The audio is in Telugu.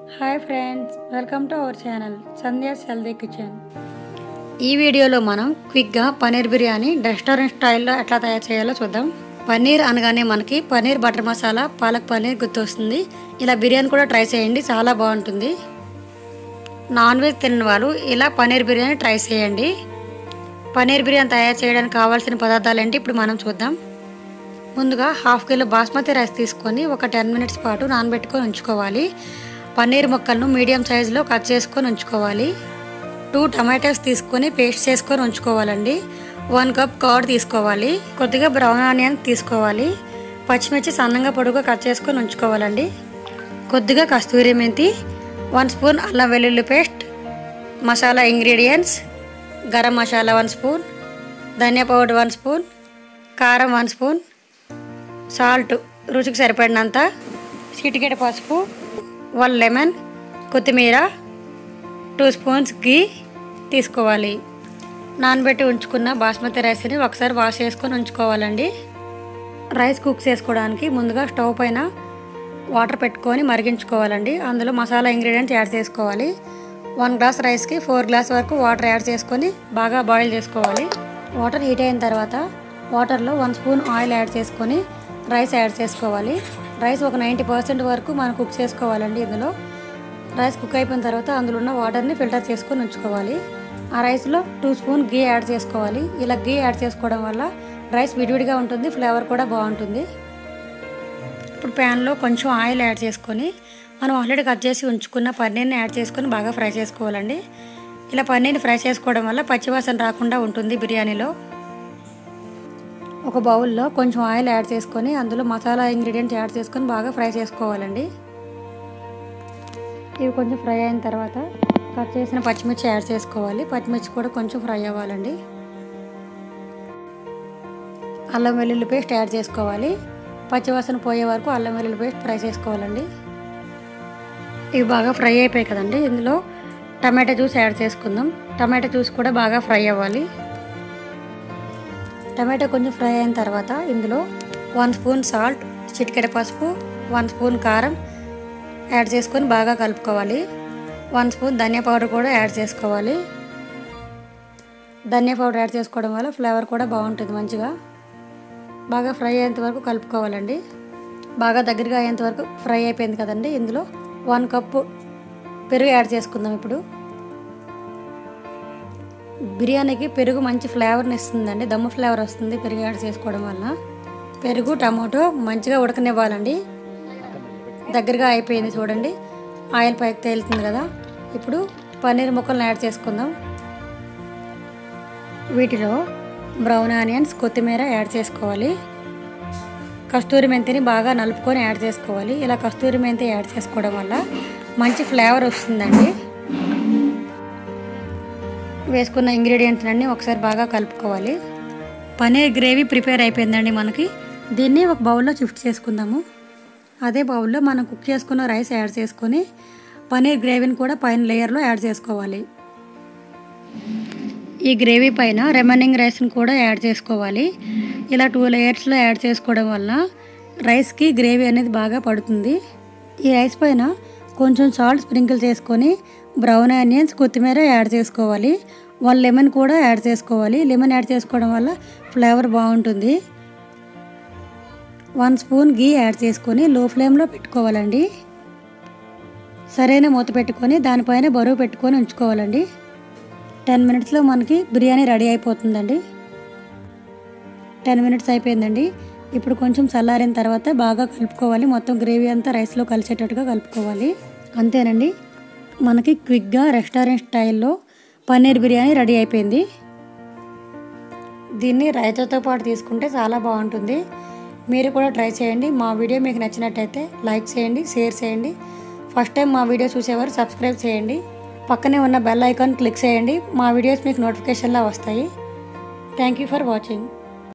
hi friends welcome to our channel Sandhya's healthy kitchen ఈ వీడియోలో మనం క్విక్గా పన్నీర్ బిర్యానీ రెస్టారెంట్ స్టైల్లో ఎట్లా తయారు చేయాలో చూద్దాం పన్నీర్ అనగానే మనకి పన్నీర్ బటర్ మసాలా పాలక్ పన్నీర్ గుర్తొస్తుంది ఇలా బిర్యానీ కూడా ట్రై చేయండి చాలా బాగుంటుంది నాన్ వెజ్ తిన్న వాళ్ళు ఇలా పన్నీర్ బిర్యానీ ట్రై చేయండి పన్నీర్ బిర్యానీ తయారు చేయడానికి కావాల్సిన పదార్థాలు ఏంటి ఇప్పుడు మనం చూద్దాం ముందుగా హాఫ్ కిలో బాస్మతి రైస్ తీసుకొని ఒక టెన్ మినిట్స్ పాటు నానబెట్టుకొని ఉంచుకోవాలి పన్నీర్ ముక్కలను మీడియం సైజులో కట్ చేసుకొని ఉంచుకోవాలి టూ టమాటాస్ తీసుకొని పేస్ట్ చేసుకొని ఉంచుకోవాలండి వన్ కప్ కర్డ్ తీసుకోవాలి కొద్దిగా బ్రౌన్ ఆనియన్ తీసుకోవాలి పచ్చిమిర్చి సన్నంగా పొడుగా కట్ చేసుకొని ఉంచుకోవాలండి కొద్దిగా కస్తూరి మెంతి వన్ స్పూన్ అల్లం వెల్లుల్లి paste masala ingredients garam masala one spoon ధనియా పౌడర్ వన్ స్పూన్ కారం వన్ స్పూన్ సాల్ట్ రుచికి సరిపడినంత చిటికెడ పసుపు వన్ లెమన్ కొత్తిమీర టూ స్పూన్స్ గీ తీసుకోవాలి నానబెట్టి ఉంచుకున్న బాస్మతి రైస్ని ఒకసారి వాష్ చేసుకొని ఉంచుకోవాలండి రైస్ కుక్ చేసుకోవడానికి ముందుగా స్టవ్ పైన వాటర్ పెట్టుకొని మరిగించుకోవాలండి అందులో మసాలా ఇంగ్రీడియంట్స్ యాడ్ చేసుకోవాలి వన్ గ్లాస్ రైస్కి ఫోర్ గ్లాస్ వరకు వాటర్ యాడ్ చేసుకొని బాగా బాయిల్ చేసుకోవాలి వాటర్ హీట్ అయిన తర్వాత వాటర్లో వన్ స్పూన్ ఆయిల్ యాడ్ చేసుకొని రైస్ యాడ్ చేసుకోవాలి రైస్ ఒక నైంటీ పర్సెంట్ వరకు మనం కుక్ చేసుకోవాలండి ఇందులో రైస్ కుక్ అయిపోయిన తర్వాత అందులో ఉన్న వాటర్ని ఫిల్టర్ చేసుకొని ఉంచుకోవాలి ఆ రైస్లో టూ స్పూన్ గీ యాడ్ చేసుకోవాలి ఇలా గీ యాడ్ చేసుకోవడం వల్ల రైస్ విడివిడిగా ఉంటుంది ఫ్లేవర్ కూడా బాగుంటుంది ఇప్పుడు ప్యాన్లో కొంచెం ఆయిల్ యాడ్ చేసుకొని మనం ఆల్రెడీ కట్ చేసి ఉంచుకున్న పన్నీర్ని యాడ్ చేసుకొని బాగా ఫ్రై చేసుకోవాలండి ఇలా పన్నీర్ని ఫ్రై చేసుకోవడం వల్ల పచ్చివాసన రాకుండా ఉంటుంది బిర్యానీలో ఒక బౌల్లో కొంచెం ఆయిల్ యాడ్ చేసుకొని అందులో మసాలా ఇంగ్రీడియంట్స్ యాడ్ చేసుకొని బాగా ఫ్రై చేసుకోవాలండి ఇవి కొంచెం ఫ్రై అయిన తర్వాత కట్ చేసిన పచ్చిమిర్చి యాడ్ చేసుకోవాలి పచ్చిమిర్చి కూడా కొంచెం ఫ్రై అవ్వాలండి అల్లం వెల్లుల్లి పేస్ట్ యాడ్ చేసుకోవాలి పచ్చివాసన పోయే వరకు అల్లం వెల్లుల్లి పేస్ట్ ఫ్రై చేసుకోవాలండి ఇవి బాగా ఫ్రై అయిపోయాయి కదండి ఇందులో టమాటా జ్యూస్ యాడ్ చేసుకుందాం టమాటా జ్యూస్ కూడా బాగా ఫ్రై అవ్వాలి టమాటా కొంచెం ఫ్రై అయిన తర్వాత ఇందులో వన్ స్పూన్ సాల్ట్ చిటికెడ పసుపు వన్ స్పూన్ కారం యాడ్ చేసుకొని బాగా కలుపుకోవాలి వన్ స్పూన్ ధనియా పౌడర్ కూడా యాడ్ చేసుకోవాలి ధనియా పౌడర్ యాడ్ చేసుకోవడం వల్ల ఫ్లేవర్ కూడా బాగుంటుంది మంచిగా బాగా ఫ్రై అయ్యేంత వరకు కలుపుకోవాలండి బాగా దగ్గరగా అయ్యేంత వరకు ఫ్రై అయిపోయింది కదండి ఇందులో వన్ కప్పు పెరుగు యాడ్ చేసుకుందాం ఇప్పుడు బిర్యానీకి పెరుగు మంచి ఫ్లేవర్ని ఇస్తుందండి దమ్ము ఫ్లేవర్ వస్తుంది పెరుగు యాడ్ చేసుకోవడం వల్ల పెరుగు టమాటో మంచిగా ఉడకనివ్వాలండి దగ్గరగా అయిపోయింది చూడండి ఆయిల్ పైకి తేలుతుంది కదా ఇప్పుడు పన్నీర్ ముక్కలను యాడ్ చేసుకుందాం వీటిలో బ్రౌన్ ఆనియన్స్ కొత్తిమీర యాడ్ చేసుకోవాలి కస్తూరి మెంతిని బాగా నలుపుకొని యాడ్ చేసుకోవాలి ఇలా కస్తూరి మెంతి యాడ్ చేసుకోవడం వల్ల మంచి ఫ్లేవర్ వస్తుందండి వేసుకున్న ఇంగ్రీడియంట్స్ అన్నీ ఒకసారి బాగా కలుపుకోవాలి పన్నీర్ గ్రేవీ ప్రిపేర్ అయిపోయిందండి మనకి దీన్ని ఒక బౌల్లో షిఫ్ట్ చేసుకుందాము అదే బౌల్లో మనం కుక్ చేసుకున్న రైస్ యాడ్ చేసుకొని పన్నీర్ గ్రేవీని కూడా పైన లేయర్లో యాడ్ చేసుకోవాలి ఈ గ్రేవీ పైన రెమనింగ్ రైస్ని కూడా యాడ్ చేసుకోవాలి ఇలా టూ లేయర్స్లో యాడ్ చేసుకోవడం వల్ల రైస్కి గ్రేవీ అనేది బాగా పడుతుంది ఈ రైస్ పైన కొంచెం సాల్ట్ స్ప్రింకిల్ చేసుకొని బ్రౌన్ ఆనియన్స్ కొత్తిమీర యాడ్ చేసుకోవాలి వన్ లెమన్ కూడా యాడ్ చేసుకోవాలి లెమన్ యాడ్ చేసుకోవడం వల్ల ఫ్లేవర్ బాగుంటుంది వన్ స్పూన్ గీ యాడ్ చేసుకొని లో ఫ్లేమ్లో పెట్టుకోవాలండి సరైన మూత పెట్టుకొని దానిపైన బరువు పెట్టుకొని ఉంచుకోవాలండి టెన్ మినిట్స్లో మనకి బిర్యానీ రెడీ అయిపోతుందండి టెన్ మినిట్స్ అయిపోయిందండి ఇప్పుడు కొంచెం చల్లారిన తర్వాత బాగా కలుపుకోవాలి మొత్తం గ్రేవీ అంతా రైస్లో కలిసేటట్టుగా కలుపుకోవాలి అంతేనండి మనకి క్విక్గా రెస్టారెంట్ స్టైల్లో పన్నీర్ బిర్యానీ రెడీ అయిపోయింది దీన్ని రైతాతో పాటు తీసుకుంటే చాలా బాగుంటుంది మీరు కూడా ట్రై చేయండి మా వీడియో మీకు నచ్చినట్టయితే లైక్ చేయండి షేర్ చేయండి ఫస్ట్ టైం మా వీడియో చూసేవారు సబ్స్క్రైబ్ చేయండి పక్కనే ఉన్న బెల్ ఐకాన్ క్లిక్ చేయండి మా వీడియోస్ మీకు నోటిఫికేషన్లా వస్తాయి థ్యాంక్ యూ ఫర్ వాచింగ్